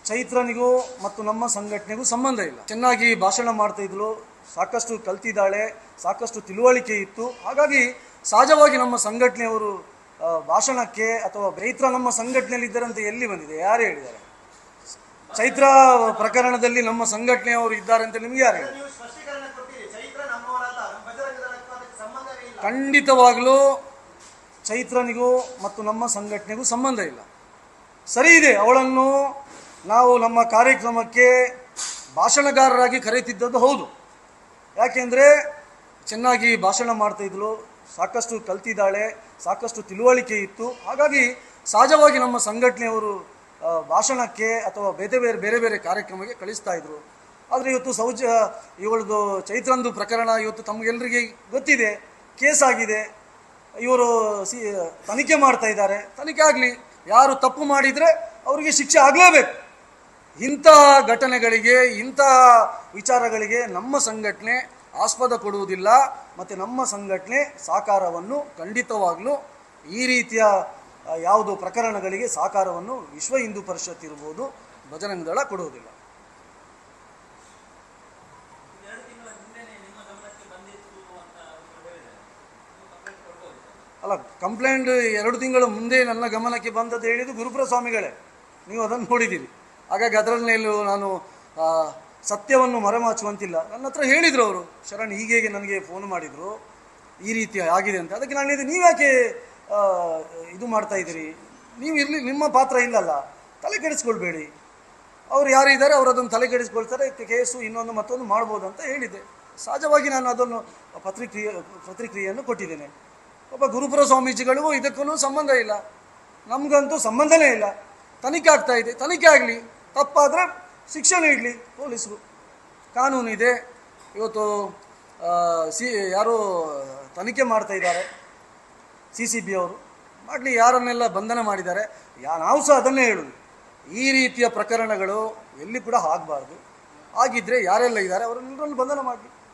ಚೈತ್ರನಿಗೂ ಮತ್ತು ನಮ್ಮ ಸಂಘಟನೆಗೂ ಸಂಬಂಧ ಇಲ್ಲ ಚೆನ್ನಾಗಿ ಭಾಷಣ ಮಾಡ್ತಾ ಇದ್ಲು ಸಾಕಷ್ಟು ಕಲ್ತಿದ್ದಾಳೆ ಸಾಕಷ್ಟು ತಿಳುವಳಿಕೆ ಇತ್ತು ಹಾಗಾಗಿ ಸಹಜವಾಗಿ ನಮ್ಮ ಸಂಘಟನೆಯವರು ಆ, ಭಾಷಣಕ್ಕೆ ಅಥವಾ ಚೈತ್ರ ನಮ್ಮ ಸಂಘಟನೆಯಲ್ಲಿ ಇದ್ದಾರೆ ಅಂತ ಎಲ್ಲಿ ಬಂದಿದೆ ಯಾರು ಹೇಳಿದ್ದಾರೆ ಚೈತ್ರ ಪ್ರಕರಣದಲ್ಲಿ ನಮ್ಮ ಸಂಘಟನೆಯವರು ಇದ್ದಾರೆ ಅಂತ ನಿಮ್ಗೆ ಯಾರು ಹೇಳಿದ್ದಾರೆ ನೀವು ಸ್ಪಷ್ಟೀಕರಣ ಕೊಡ್ತೀರಿ ಚೈತ್ರ ನಮ್ಮವರಲ್ಲ ನಮ್ಮ ಬಜರಂಗ ದಳಕ್ಕೂ ಅದಕ್ಕೆ ಸಂಬಂಧವೇ ಇಲ್ಲ ಖಂಡಿತವಾಗಲೂ ಚೈತ್ರನಿಗೂ ಮತ್ತು ನಮ್ಮ ಸಂಘಟನೆಗೂ ಸಂಬಂಧ ಇಲ್ಲ ಸರಿ ಇದೆ ಅವಳನ್ನು ನಾವು ನಮ್ಮ ಕಾರ್ಯಕ್ರಮಕ್ಕೆ ಭಾಷಣಗಾರರಾಗಿ ಕರೆಯುತ್ತಿದ್ದದ್ದು ಹೌದು ಯಾಕೆಂದರೆ ಚೆನ್ನಾಗಿ ಭಾಷಣ ಮಾಡ್ತಾ ಇದ್ಲು ಸಾಕಷ್ಟು ಕಲ್ತಿದ್ದಾಳೆ ಸಾಕಷ್ಟು ತಿಳುವಳಿಕೆ ಇತ್ತು ಹಾಗಾಗಿ ಸಹಜವಾಗಿ ನಮ್ಮ ಸಂಘಟನೆಯವರು ಆ, ಭಾಷಣಕ್ಕೆ ಅಥವಾ ಬೇರೆ ಬೇರೆ ಬೇರೆ ಬೇರೆ ಕಾರ್ಯಕ್ರಮಕ್ಕೆ ಕಳಿಸ್ತಾ ಇದ್ರು ಆದರೆ ಇವತ್ತು ಸೌಜ ಇವಳದು ಚೈತ್ರಂದು ಪ್ರಕರಣ ಇವತ್ತು ತಮಗೆಲ್ಲರಿಗೆ ಗೊತ್ತಿದೆ ಕೇಸ್ ಆಗಿದೆ ಇವರು ಸಿ ತನಿಖೆ ಮಾಡ್ತಾ ಇದ್ದಾರೆ ತನಿಖೆ ಆಗಲಿ ಯಾರು ತಪ್ಪು ಮಾಡಿದರೆ ಅವರಿಗೆ ಶಿಕ್ಷೆ ಆಗಲೇಬೇಕು ಇಂತಹ ಘಟನೆಗಳಿಗೆ ಇಂತಹ ವಿಚಾರಗಳಿಗೆ ನಮ್ಮ ಸಂಘಟನೆ ಆಸ್ಪದ ಕೊಡುವುದಿಲ್ಲ ಮತ್ತು ನಮ್ಮ ಸಂಘಟನೆ ಸಹಕಾರವನ್ನು ಖಂಡಿತವಾಗಲೂ ಈ ರೀತಿಯ ಆ, ಯಾವುದು ಪ್ರಕರಣಗಳಿಗೆ ಸಹಕಾರವನ್ನು ವಿಶ್ವ ಹಿಂದೂ ಪರಿಷತ್ ಇರ್ಬೋದು ಬಜರಂಗ ದಳ ಕೊಡುವುದಿಲ್ಲ ಅಲ್ಲ ಕಂಪ್ಲೇಂಟ್ ಎರಡು ತಿಂಗಳ ಮುಂದೆ ನನ್ನ ಗಮನಕ್ಕೆ ಬಂದದ್ದು ಹೇಳಿದ್ದು ಗುರುಪುರ ಸ್ವಾಮಿಗಳೇ ನೀವು ಅದನ್ನು ನೋಡಿದ್ದೀರಿ ಹಾಗಾಗಿ ಅದರಲ್ಲಿ ನಾನು ಆ, ಸತ್ಯವನ್ನು ಮರೆಮಾಚುವಂತಿಲ್ಲ ನನ್ನ ಹತ್ರ ಹೇಳಿದರು ಅವರು ಶರಣ್ ಹೀಗೆ ನನಗೆ ಫೋನ್ ಮಾಡಿದರು ಈ ರೀತಿ ಆಗಿದೆ ಅಂತ ಅದಕ್ಕೆ ನಾನು ಹೇಳಿದೆ ನೀವ್ಯಾಕೆ ಆ, ಇದು ಮಾಡ್ತಾ ಇದ್ದೀರಿ ನೀವು ಇರಲಿ ನಿಮ್ಮ ಪಾತ್ರ ಇಲ್ಲಲ್ಲ ತಲೆ ಕೆಡಿಸ್ಕೊಳ್ಬೇಡಿ ಅವ್ರು ಯಾರು ಇದ್ದಾರೆ ಅವರು ಅದನ್ನು ತಲೆ ಕೆಡಿಸ್ಕೊಳ್ತಾರೆ ಕೇಸು ಇನ್ನೊಂದು ಮತ್ತೊಂದು ಮಾಡ್ಬೋದು ಅಂತ ಹೇಳಿದೆ ಸಹಜವಾಗಿ ನಾನು ಅದನ್ನು ಪತ್ರಿಕ್ರಿಯೆ ಪ್ರತಿಕ್ರಿಯೆಯನ್ನು ಕೊಟ್ಟಿದ್ದೇನೆ ಒಬ್ಬ ಗುರುಪುರ ಸ್ವಾಮೀಜಿಗಳಿಗೂ ಇದಕ್ಕೂ ಸಂಬಂಧ ಇಲ್ಲ ನಮಗಂತೂ ಸಂಬಂಧನೇ ಇಲ್ಲ ತನಿಖೆ ಆಗ್ತಾ ಇದೆ ತನಿಖೆ ಆಗಲಿ ತಪ್ಪಾದರೆ ಶಿಕ್ಷಣ ಇಡಲಿ ಪೊಲೀಸರು ಕಾನೂನು ಇದೆ ಇವತ್ತು ಆ, ಸಿ ಯಾರು ತನಿಖೆ ಮಾಡ್ತಾ ಇದ್ದಾರೆ ಸಿ ಸಿ ಬಿ ಅವರು ಮಾಡಲಿ ಯಾರನ್ನೆಲ್ಲ ಬಂಧನ ಮಾಡಿದ್ದಾರೆ ಯಾ ನಾವು ಸಹ ಅದನ್ನೇ ಹೇಳೋದು ಈ ರೀತಿಯ ಪ್ರಕರಣಗಳು ಎಲ್ಲಿ ಕೂಡ ಆಗಬಾರ್ದು ಆಗಿದ್ದರೆ ಯಾರೆಲ್ಲ ಇದ್ದಾರೆ ಅವರನ್ನೆಲ್ಲರನ್ನು ಬಂಧನ ಮಾಡಲಿ